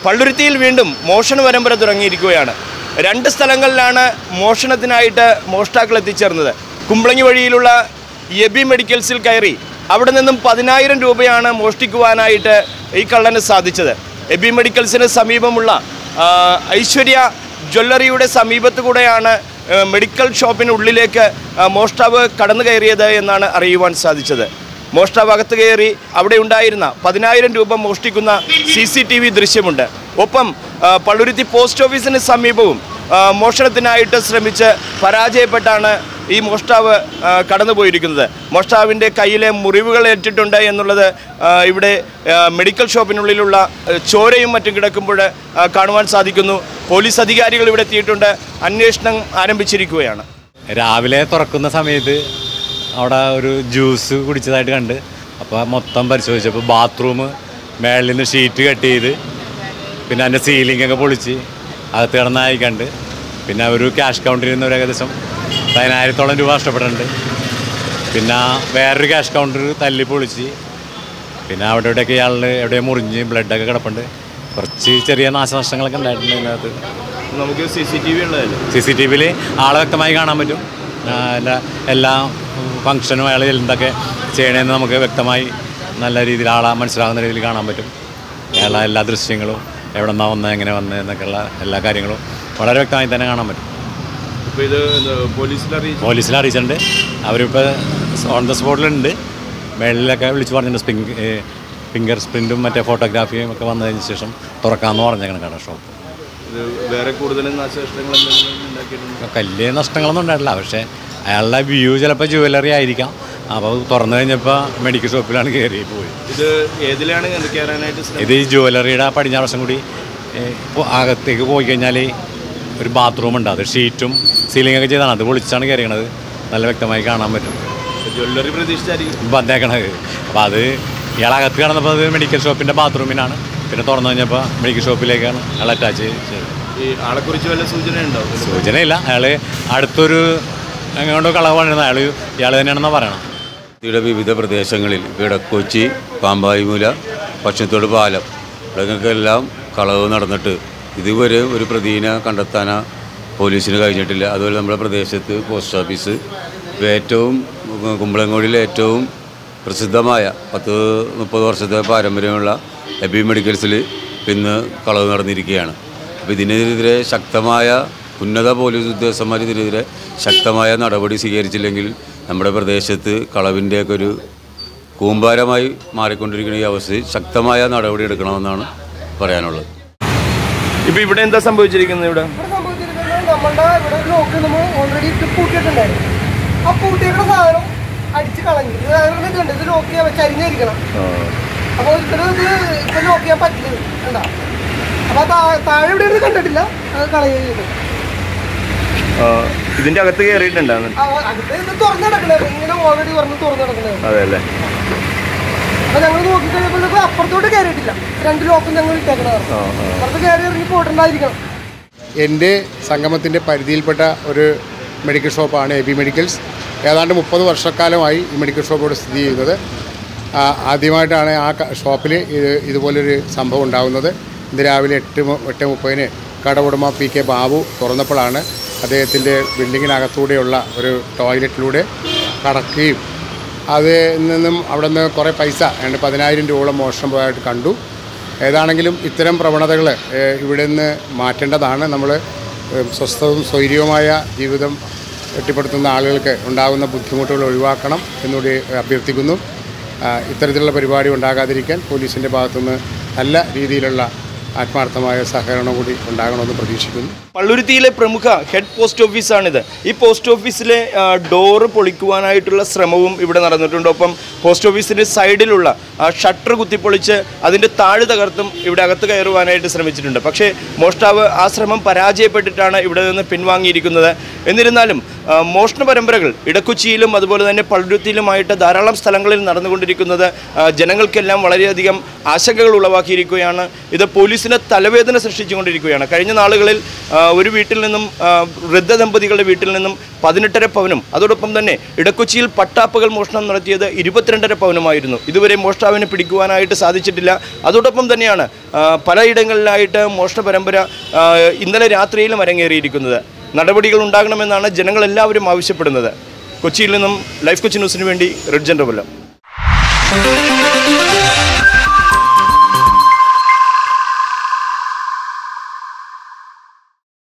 പള്ളുരുത്തിയിൽ വീണ്ടും മോഷണ പരമ്പര തുടങ്ങിയിരിക്കുകയാണ് രണ്ട് സ്ഥലങ്ങളിലാണ് മോഷണത്തിനായിട്ട് മോഷ്ടാക്കൾ എത്തിച്ചേർന്നത് കുമ്പളങ്ങി വഴിയിലുള്ള എബി മെഡിക്കൽസിൽ കയറി അവിടെ നിന്നും പതിനായിരം രൂപയാണ് മോഷ്ടിക്കുവാനായിട്ട് ഈ കള്ളന് സാധിച്ചത് എബി മെഡിക്കൽസിന് സമീപമുള്ള ആ, ഐശ്വര്യ ജ്വല്ലറിയുടെ സമീപത്ത് കൂടെയാണ് ആ, മെഡിക്കൽ ഷോപ്പിനുള്ളിലേക്ക് ആ, മോഷ്ടാവ് കടന്നു കയറിയത് എന്നാണ് അറിയുവാൻ സാധിച്ചത് മോഷ്ടാവ് അകത്ത് കയറി അവിടെ ഉണ്ടായിരുന്ന പതിനായിരം രൂപ മോഷ്ടിക്കുന്ന സി സി ടി വി ദൃശ്യമുണ്ട് ഒപ്പം ആ, പള്ളുരുത്തി പോസ്റ്റ് ഓഫീസിന് സമീപവും ആ, മോഷണത്തിനായിട്ട് ശ്രമിച്ച് പരാജയപ്പെട്ടാണ് ഈ മോഷ്ടാവ് ആ, കടന്നുപോയിരിക്കുന്നത് മോഷ്ടാവിൻ്റെ കയ്യിലെ മുറിവുകൾ ഏറ്റിട്ടുണ്ട് എന്നുള്ളത് ആ, ഇവിടെ ആ, മെഡിക്കൽ ഷോപ്പിനുള്ളിലുള്ള ആ, ചോരയും മറ്റും കിടക്കുമ്പോൾ ആ, കാണുവാൻ സാധിക്കുന്നു പോലീസ് അധികാരികൾ ഇവിടെ എത്തിയിട്ടുണ്ട് അന്വേഷണം ആരംഭിച്ചിരിക്കുകയാണ് രാവിലെ തുറക്കുന്ന സമയത്ത് അവിടെ ഒരു ജ്യൂസ് കുടിച്ചതായിട്ട് കണ്ട് അപ്പോൾ മൊത്തം പരിശോധിച്ചപ്പോൾ ബാത്റൂം മേളിൽ നിന്ന് ഷീറ്റ് കട്ട് ചെയ്ത് പിന്നെ അതിൻ്റെ സീലിംഗ് ഒക്കെ പൊളിച്ച് അകത്ത് കിടന്നായി കണ്ട് പിന്നെ ഒരു ക്യാഷ് കൗണ്ടറിൽ നിന്ന് ഒരു ഏകദേശം പതിനായിരത്തോളം രൂപ നഷ്ടപ്പെട്ടിട്ടുണ്ട് പിന്നെ വേറൊരു ക്യാഷ് കൗണ്ടർ തല്ലി പൊളിച്ച് പിന്നെ അവിടെ ഇവിടെയൊക്കെ ഇയാളിൽ എവിടെയോ മുറിഞ്ഞ് ബ്ലഡൊക്കെ കിടപ്പുണ്ട് കുറച്ച് ചെറിയ നാശനഷ്ടങ്ങളൊക്കെ ഉണ്ടായിട്ടുണ്ട് ഇതിനകത്ത് നമുക്ക് സി സി ടി വി ഉള്ളതല്ലേ സി സി ടി വിയിൽ ആളെ വ്യക്തമായി കാണാൻ പറ്റും ആ, എല്ലാ എല്ലാ ഫങ്ഷനും അയാൾ എന്തൊക്കെ ചെയ്യണമെന്ന് നമുക്ക് വ്യക്തമായി നല്ല രീതിയിൽ ആളെ മനസ്സിലാകുന്ന രീതിയിൽ കാണാൻ പറ്റും അയാളെ എല്ലാ ദൃശ്യങ്ങളും എവിടെ നിന്നാണ് വന്നത് എങ്ങനെ വന്നത് എന്നൊക്കെയുള്ള എല്ലാ കാര്യങ്ങളും വളരെ വ്യക്തമായി തന്നെ കാണാൻ പറ്റും ഇപ്പോൾ ഇത് പോലീസിൽ അറിയിച്ചു പോലീസിൽ അറിയിച്ചിട്ടുണ്ട് അവരിപ്പോൾ ഓൺ ദ സ്പോട്ടിലുണ്ട് മേളിലൊക്കെ വിളിച്ച് പറഞ്ഞിട്ടുണ്ട് സ്പിങ് ഫിംഗർ പ്രിൻറ്റും മറ്റേ ഫോട്ടോഗ്രാഫിയും ഒക്കെ വന്നതിന് ശേഷം തുറക്കാമെന്ന് പറഞ്ഞേക്കണം കട ഷോപ്പ് ഇത് വേറെ കൂടുതലും നാശനഷ്ടങ്ങൾ എന്തെങ്കിലും ഉണ്ടാക്കിയിട്ടുണ്ട് വലിയ നഷ്ടങ്ങളൊന്നും ഉണ്ടായിട്ടില്ല പക്ഷേ അയാളുടെ വ്യൂ ചിലപ്പോൾ ജുവലറി ആയിരിക്കാം അപ്പോൾ തുറന്നു കഴിഞ്ഞപ്പോൾ മെഡിക്കൽ ഷോപ്പിലാണ് കയറി പോയി ഇത് ഏതിലാണ് ഇത് കയറാനായിട്ട് ശ്രമം ഇത് ഈ ജുവലറിയുടെ പടിഞ്ഞാറ് വശം കൂടി ഏ, ഇപ്പൊ അകത്തേക്ക് പോയി കഴിഞ്ഞാൽ ഒരു ബാത്റൂം ഉണ്ട് അത് ഷീറ്റും സീലിംഗ് ഒക്കെ ചെയ്താണ് അത് പൊളിച്ചാണ് കയറിയണത് നല്ല വ്യക്തമായി കാണാൻ പറ്റും ജ്വല്ലറി പ്രതീക്ഷിച്ചായിരിക്കും വന്നേക്കണത് അപ്പോൾ അത് ഇയാളകത്ത് കിടന്നപ്പോൾ അത് മെഡിക്കൽ ഷോപ്പിൻ്റെ ബാത്റൂമിനാണ് പിന്നെ തുറന്നു കഴിഞ്ഞപ്പോൾ മെഡിക്കൽ ഷോപ്പിലേക്കാണ് അയാൾ അറ്റാച്ച് ചെയ്തത് ഈ ആളെക്കുറിച്ച് വല്ല സൂചന ഉണ്ടോ സൂചനയില്ല അയാൾ അടുത്തൊരു എങ്ങോട്ടോ കളവ് പണിയുന്നത് അയാൾ ഇയാൾ തന്നെയാണെന്നാണ് പറയണം ഇന്ത്യയുടെ വിവിധ പ്രദേശങ്ങളിൽ കിടക്കൊച്ചി പാമ്പായിമൂല പക്ഷത്തോട് പാലം ഇവിടങ്ങൾക്കെല്ലാം കളവ് നടന്നിട്ട് ഇതുവരെ ഒരു പ്രതിനെ കണ്ടെത്താൻ പോലീസിന് കഴിഞ്ഞിട്ടില്ല അതുപോലെ നമ്മുടെ പ്രദേശത്ത് പോസ്റ്റ് ഓഫീസ് ഇപ്പം ഏറ്റവും ഉം, കുമ്പളങ്ങോടിലെ ഏറ്റവും പ്രസിദ്ധമായ പത്ത് മുപ്പത് വർഷത്തെ പാരമ്പര്യമുള്ള എബി മെഡിക്കൽസിൽ ഇന്ന് കളവ് നടന്നിരിക്കുകയാണ് അപ്പോൾ ഇതിനെതിരെ ശക്തമായ ഉന്നത പോലീസ് ഉദ്യോഗസ്ഥന്മാർ ഇതിനെതിരെ ശക്തമായ നടപടി സ്വീകരിച്ചില്ലെങ്കിൽ നമ്മുടെ പ്രദേശത്ത് കളവിൻ്റെയൊക്കെ ഒരു കൂമ്പാരമായി മാറിക്കൊണ്ടിരിക്കുന്ന ഈ അവസ്ഥയിൽ ശക്തമായ നടപടി എടുക്കണമെന്നാണ് പറയാനുള്ളത് ഇപ്പൊ ഇവിടെ എന്താ സംഭവിച്ചിരിക്കുന്നത് ഇവിടെ ഇവിടെ സംഭവിച്ചിരിക്കുന്നത് നമ്മളുടെ ഇവിടെ ഒരു ലോക്ക് നമ്മൾ ഓൾറെഡി ഇത് പൂട്ടിയിട്ടുണ്ടായിരുന്നു ആ പൂട്ടിയേക്കുന്ന സാധനം അടിച്ച് കളഞ്ഞു ഇത് അങ്ങനെ ഇതുണ്ട് ഇത് ലോക്ക് ചെയ്യാൻ വെച്ച് അരിഞ്ഞിരിക്കണം അപ്പോൾ ഒരിക്കലും ഇത് ഇപ്പം ലോക്ക് ചെയ്യാൻ പറ്റില്ല എന്താ അപ്പോൾ താ- താഴെ ഇവിടെ ഇരുന്ന് കണ്ടിട്ടില്ല അത് കളയുകയും ചെയ്തു ആ, ഇതിന്റെ അകത്ത് കയറിയിട്ടുണ്ടായിരുന്നു ആ, അടുത്ത് ഇത് തുറന്നു കിടക്കണത് ഇങ്ങനെ ഓൾറെഡി പറഞ്ഞ് തുറന്നു കിടക്കണത് അതെ അല്ലേ അപ്പോൾ ഞങ്ങൾ നോക്കിക്കഴിഞ്ഞപ്പോൾ അപ്പുറത്തോട്ട് കയറിയിട്ടില്ല രണ്ട് ലോക്കും ഞങ്ങൾ ഇട്ടേക്കണതാണ് അപ്പുറത്ത് കയറി ഇറങ്ങി പോയിട്ടുണ്ടായിരിക്കണം എൻ്റെ സംഗമത്തിൻ്റെ പരിധിയിൽപ്പെട്ട ഒരു മെഡിക്കൽ ഷോപ്പാണ് എ ബി മെഡിക്കൽസ് ഏതാണ്ട് മുപ്പത് വർഷക്കാലമായി ഈ മെഡിക്കൽ ഷോപ്പ് ഇവിടെ സ്ഥിതി ചെയ്യുന്നത് ആ, ആദ്യമായിട്ടാണ് ആ ക- ഷോപ്പിൽ ഇത് ഇതുപോലൊരു സംഭവം ഉണ്ടാകുന്നത് ഇന്ന് രാവിലെ എട്ട് മു- എട്ട് മുപ്പതിന് കടവുടമ പി കെ ബാബു തുറന്നപ്പോഴാണ് അദ്ദേഹത്തിൻ്റെ ബിൽഡിങ്ങിനകത്തൂടെയുള്ള ഒരു ടോയ്ലറ്റിലൂടെ കടക്കുകയും അതിൽ നിന്നും അവിടെ നിന്ന് കുറേ പൈസ ഏതാണ്ട് പതിനായിരം രൂപയോളം മോഷണം പോയിട്ട് കണ്ടു ഏതാണെങ്കിലും ഇത്തരം പ്രവണതകൾ ഇവിടെ നിന്ന് മാറ്റേണ്ടതാണ് നമ്മൾ സ്വസ്ഥവും സ്വൈര്യവുമായ ജീവിതം കെട്ടിപ്പടുത്തുന്ന ആളുകൾക്ക് ഉണ്ടാകുന്ന ബുദ്ധിമുട്ടുകൾ ഒഴിവാക്കണം എന്നുകൂടി അഭ്യർത്ഥിക്കുന്നു ആ, ഇത്തരത്തിലുള്ള പരിപാടി ഉണ്ടാകാതിരിക്കാൻ പോലീസിൻ്റെ ഭാഗത്തുനിന്ന് നല്ല രീതിയിലുള്ള ആത്മാർത്ഥമായ സഹകരണം കൂടി ഉണ്ടാകണമെന്ന് പ്രതീക്ഷിക്കുന്നു പള്ളുരുത്തിയിലെ പ്രമുഖ ഹെഡ് പോസ്റ്റ് ഓഫീസാണിത് ഈ പോസ്റ്റ് ഓഫീസിലെ ആ, ഡോറ് പൊളിക്കുവാനായിട്ടുള്ള ശ്രമവും ഇവിടെ നടന്നിട്ടുണ്ട് ഒപ്പം പോസ്റ്റ് ഓഫീസിൻ്റെ സൈഡിലുള്ള ആ ഷട്ടർ കുത്തിപ്പൊളിച്ച് അതിൻ്റെ താഴ് തകർത്തും ഇവിടെ അകത്ത് കയറുവാനായിട്ട് ശ്രമിച്ചിട്ടുണ്ട് പക്ഷേ മോഷ്ടാവ് ആ ശ്രമം പരാജയപ്പെട്ടിട്ടാണ് ഇവിടെ നിന്ന് പിൻവാങ്ങിയിരിക്കുന്നത് എന്നിരുന്നാലും ആ, മോഷണ പരമ്പരകൾ ഇടക്കൊച്ചിയിലും അതുപോലെ തന്നെ പള്ളുരുത്തിയിലുമായിട്ട് ധാരാളം സ്ഥലങ്ങളിൽ നടന്നുകൊണ്ടിരിക്കുന്നത് ആ, ജനങ്ങൾക്കെല്ലാം വളരെയധികം ആശങ്കകൾ ഉളവാക്കിയിരിക്കുകയാണ് ഇത് പോലീസ് പോലീസിന് തലവേദന സൃഷ്ടിച്ചുകൊണ്ടിരിക്കുകയാണ് കഴിഞ്ഞ നാളുകളിൽ ആ, ഒരു വീട്ടിൽ നിന്നും ആ, വൃദ്ധ ദമ്പതികളുടെ വീട്ടിൽ നിന്നും പതിനെട്ടര പവനും അതോടൊപ്പം തന്നെ ഇടക്കൊച്ചിയിൽ പട്ടാപ്പകൽ മോഷണം നടത്തിയത് ഇരുപത്തിരണ്ടര പവനുമായിരുന്നു ഇതുവരെ മോഷ്ടാവിനെ പിടിക്കുവാനായിട്ട് സാധിച്ചിട്ടില്ല അതോടൊപ്പം തന്നെയാണ് ആ, പലയിടങ്ങളിലായിട്ട് മോഷണ പരമ്പര ആ, ഇന്നലെ രാത്രിയിലും അരങ്ങേറിയിരിക്കുന്നത് നടപടികൾ ഉണ്ടാകണമെന്നാണ് ജനങ്ങളെല്ലാവരും ആവശ്യപ്പെടുന്നത് കൊച്ചിയിൽ നിന്നും ലൈഫ് കൊച്ചി ന്യൂസിന് വേണ്ടി റിഡ്ജൻ റബലം